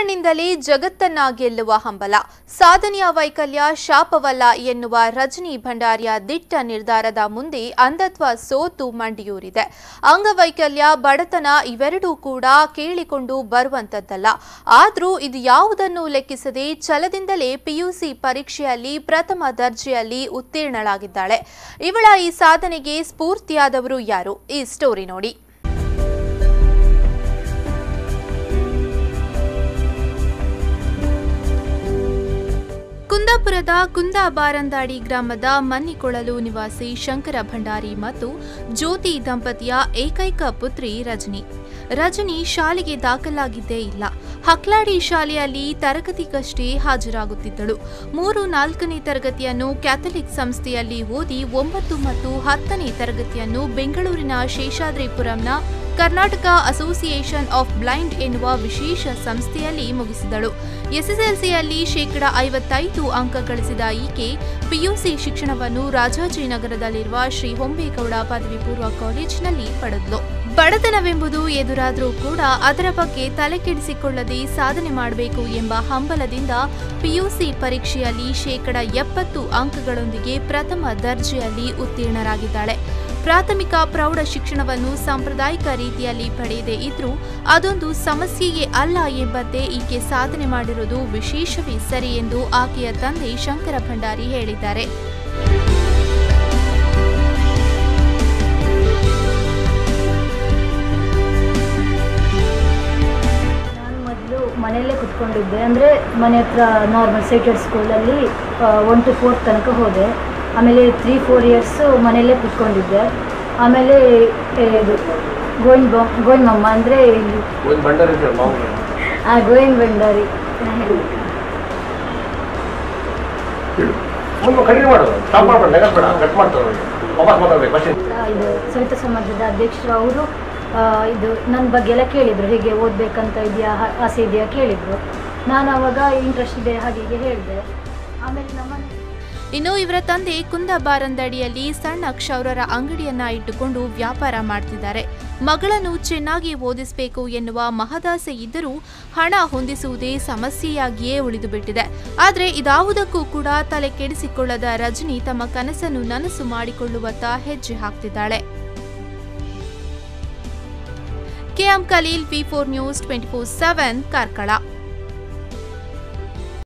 ಮಣ್ಣಿನಿಂದಲೇ ಜಗತ್ತನ್ನ ಗೆಲ್ಲುವ ಹಂಬಲ ಸಾಧನೆಯ ವೈಕಲ್ಯ ಶಾಪವಲ್ಲ ಎನ್ನುವ ರಜನಿ ಭಂಡಾರಿಯ ದಿಟ್ಟ ನಿರ್ಧಾರದ ಮುಂದೆ ಅಂಧತ್ವ ಸೋತು ಮಂಡಿಯೂರಿದೆ ಅಂಗವೈಕಲ್ಯ ಬಡತನ ಇವೆರಡೂ ಕೂಡ ಕೇಳಿಕೊಂಡು ಬರುವಂತದ್ದಲ್ಲ ಆದರೂ ಇದು ಯಾವುದನ್ನು ಲೆಕ್ಕಿಸದೆ ಛಲದಿಂದಲೇ ಪಿಯುಸಿ ಪರೀಕ್ಷೆಯಲ್ಲಿ ಪ್ರಥಮ ದರ್ಜೆಯಲ್ಲಿ ಉತ್ತೀರ್ಣಳಾಗಿದ್ದಾಳೆ ಇವಳ ಈ ಸಾಧನೆಗೆ ಸ್ಫೂರ್ತಿಯಾದವರು ಯಾರು ಈ ಸ್ಟೋರಿ ನೋಡಿ ಕುಂದಾಪುರದ ಕುಂದಾ ಬಾರಂದಾಡಿ ಗ್ರಾಮದ ಮನ್ನಿಕೊಳಲು ನಿವಾಸಿ ಶಂಕರ ಭಂಡಾರಿ ಮತ್ತು ಜ್ಯೋತಿ ದಂಪತಿಯ ಏಕೈಕ ಪುತ್ರಿ ರಜನಿ ರಜನಿ ಶಾಲೆಗೆ ದಾಖಲಾಗಿದ್ದೇ ಇಲ್ಲ ಹಕ್ಲಾಡಿ ಶಾಲೆಯಲ್ಲಿ ತರಗತಿಗಷ್ಟೇ ಹಾಜರಾಗುತ್ತಿದ್ದಳು ಮೂರು ನಾಲ್ಕನೇ ತರಗತಿಯನ್ನು ಕ್ಯಾಥಲಿಕ್ ಸಂಸ್ಥೆಯಲ್ಲಿ ಓದಿ ಒಂಬತ್ತು ಮತ್ತು ಹತ್ತನೇ ತರಗತಿಯನ್ನು ಬೆಂಗಳೂರಿನ ಶೇಷಾದ್ರಿಪುರಂನ ಕರ್ನಾಟಕ ಅಸೋಸಿಯೇಷನ್ ಆಫ್ ಬ್ಲೈಂಡ್ ಎನ್ನುವ ವಿಶೇಷ ಸಂಸ್ಥೆಯಲ್ಲಿ ಮುಗಿಸಿದಳು ಎಸ್ಎಸ್ಎಲ್ಸಿಯಲ್ಲಿ ಶೇಕಡ ಐವತ್ತೈದು ಅಂಕ ಗಳಿಸಿದ ಈಕೆ ಪಿಯುಸಿ ಶಿಕ್ಷಣವನ್ನು ರಾಜಾಜಿನಗರದಲ್ಲಿರುವ ಶ್ರೀ ಹೊಂಬೇಗೌಡ ಪದವಿ ಪೂರ್ವ ಕಾಲೇಜಿನಲ್ಲಿ ಪಡೆದಳು ಬಡತನವೆಂಬುದು ಎದುರಾದರೂ ಕೂಡ ಅದರ ಬಗ್ಗೆ ತಲೆಕೆಡಿಸಿಕೊಳ್ಳದೆ ಸಾಧನೆ ಮಾಡಬೇಕು ಎಂಬ ಹಂಬಲದಿಂದ ಪಿಯುಸಿ ಪರೀಕ್ಷೆಯಲ್ಲಿ ಶೇಕಡ ಎಪ್ಪತ್ತು ಅಂಕಗಳೊಂದಿಗೆ ಪ್ರಥಮ ದರ್ಜೆಯಲ್ಲಿ ಉತ್ತೀರ್ಣರಾಗಿದ್ದಾಳೆ ಪ್ರಾಥಮಿಕ ಪ್ರೌಢ ಶಿಕ್ಷಣವನ್ನು ಸಾಂಪ್ರದಾಯಿಕ ರೀತಿಯಲ್ಲಿ ಪಡೆಯದೇ ಇದ್ರೂ ಅದೊಂದು ಸಮಸ್ಯೆಯೇ ಅಲ್ಲ ಎಂಬಂತೆ ಈಕೆ ಸಾಧನೆ ಮಾಡಿರುವುದು ವಿಶೇಷವೇ ಸರಿ ಎಂದು ಆಕೆಯ ತಂದೆ ಶಂಕರ ಭಂಡಾರಿ ಹೇಳಿದ್ದಾರೆ ನಾನು ಮೊದಲು ಮನೆಯಲ್ಲೇ ಕುತ್ಕೊಂಡಿದ್ದೆ ಅಂದರೆ ಮನೆ ಹತ್ರ ನಾರ್ಮಲ್ ಸೈಟೆಡ್ ಸ್ಕೂಲಲ್ಲಿ ಒನ್ ಟು ಫೋರ್ತ್ ತನಕ ಹೋದೆ ಆಮೇಲೆ ತ್ರೀ ಫೋರ್ ಇಯರ್ಸು ಮನೆಯಲ್ಲೇ ಕುತ್ಕೊಂಡಿದ್ದೆ ಆಮೇಲೆ ಏ, ಇದು ಗೋವಿಂದ್ ಬೊ ಗೋವಿಂದ್ ಮಮ್ಮ ಅಂದರೆ ಇಲ್ಲಿ ಒಂದು ಬಂಡರ್ ಇದೆ ಮಾಮೂಲಿ ಆ ಗೋವಿಂದ್ ಭಂಡಾರಿ ನಾ ಹೇಳ್ಬೇಕಾ? ಮುಂದೆ ಕಂಟಿನ್ಯೂ ಮಾಡೋದು ಸ್ಟಾಪ್ ಮಾಡ್ಬೇಡ ನೆಗಸ್ ಬೇಡ ಕಟ್ ಮಾಡ್ತಾರೆ ಅವ್ರಿಗೆ ವಾಪಸ್ ಮಾತಾಡ್ಬೇಕು ಕ್ವಶನ್ ಆ, ಇದು ಸವಿತಾ ಸಮಾಜದ ಅಧ್ಯಕ್ಷರು ಅವರು ಇದು ನನ್ನ ಬಗ್ಗೆ ಎಲ್ಲ ಕೇಳಿದರು ಹೇಗೆ ಓದಬೇಕಂತ ಇದೆಯಾ ಹ- ಆಸೆ ಇದೆಯಾ ಕೇಳಿದರು ನಾನು ಅವಾಗ ಇಂಟ್ರೆಸ್ಟ್ ಇದೆ ಹಾಗೆ ಹೀಗೆ ಹೇಳಿದೆ ಆಮೇಲೆ ನಮ್ಮನೆ ಇನ್ನು ಇವರ ತಂದೆ ಕುಂದ ಬಾರಂದಡಿಯಲ್ಲಿ ಸಣ್ಣ ಕ್ಷೌರರ ಅಂಗಡಿಯನ್ನ ಇಟ್ಟುಕೊಂಡು ವ್ಯಾಪಾರ ಮಾಡ್ತಿದ್ದಾರೆ ಮಗಳನ್ನು ಚೆನ್ನಾಗಿ ಓದಿಸಬೇಕು ಎನ್ನುವ ಮಹದಾಸೆ ಇದ್ದರೂ ಹಣ ಹೊಂದಿಸುವುದೇ ಸಮಸ್ಯೆಯಾಗಿಯೇ ಉಳಿದು ಬಿಟ್ಟಿದೆ ಆದರೆ ಇದಾವುದಕ್ಕೂ ಕೂಡ ತಲೆ ಕೆಡಿಸಿಕೊಳ್ಳದ ರಜನಿ ತಮ್ಮ ಕನಸನ್ನು ನನಸು ಮಾಡಿಕೊಳ್ಳುವತ್ತ ಹೆಜ್ಜೆ ಹಾಕ್ತಿದ್ದಾಳೆ K M Khalil V four news twenty four seven Karkala